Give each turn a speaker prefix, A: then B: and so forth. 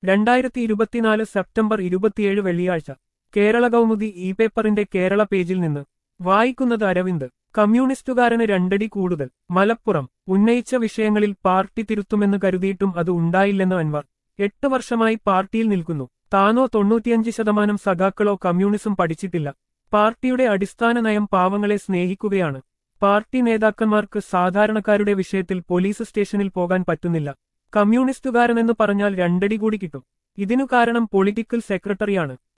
A: രണ്ടായിരത്തി ഇരുപത്തിനാല് സെപ്റ്റംബർ ഇരുപത്തിയേഴ് വെള്ളിയാഴ്ച കേരള കൗമുദി ഇ പേപ്പറിന്റെ കേരള പേജിൽ നിന്ന് വായിക്കുന്നത് അരവിന്ദ് കമ്മ്യൂണിസ്റ്റുകാരന് രണ്ടടി കൂടുതൽ മലപ്പുറം ഉന്നയിച്ച വിഷയങ്ങളിൽ പാർട്ടി തിരുത്തുമെന്ന് കരുതിയിട്ടും അത് ഉണ്ടായില്ലെന്ന് അൻവർ എട്ട് വർഷമായി പാർട്ടിയിൽ നിൽക്കുന്നു താനോ തൊണ്ണൂറ്റിയഞ്ച് ശതമാനം സഖാക്കളോ കമ്മ്യൂണിസം പഠിച്ചിട്ടില്ല പാർട്ടിയുടെ അടിസ്ഥാന നയം പാവങ്ങളെ സ്നേഹിക്കുകയാണ് പാർട്ടി നേതാക്കന്മാർക്ക് സാധാരണക്കാരുടെ വിഷയത്തിൽ പോലീസ് സ്റ്റേഷനിൽ പോകാൻ പറ്റുന്നില്ല കമ്മ്യൂണിസ്റ്റുകാരനെന്ന് പറഞ്ഞാൽ രണ്ടടി കൂടി കിട്ടും ഇതിനു കാരണം പൊളിറ്റിക്കൽ സെക്രട്ടറിയാണ്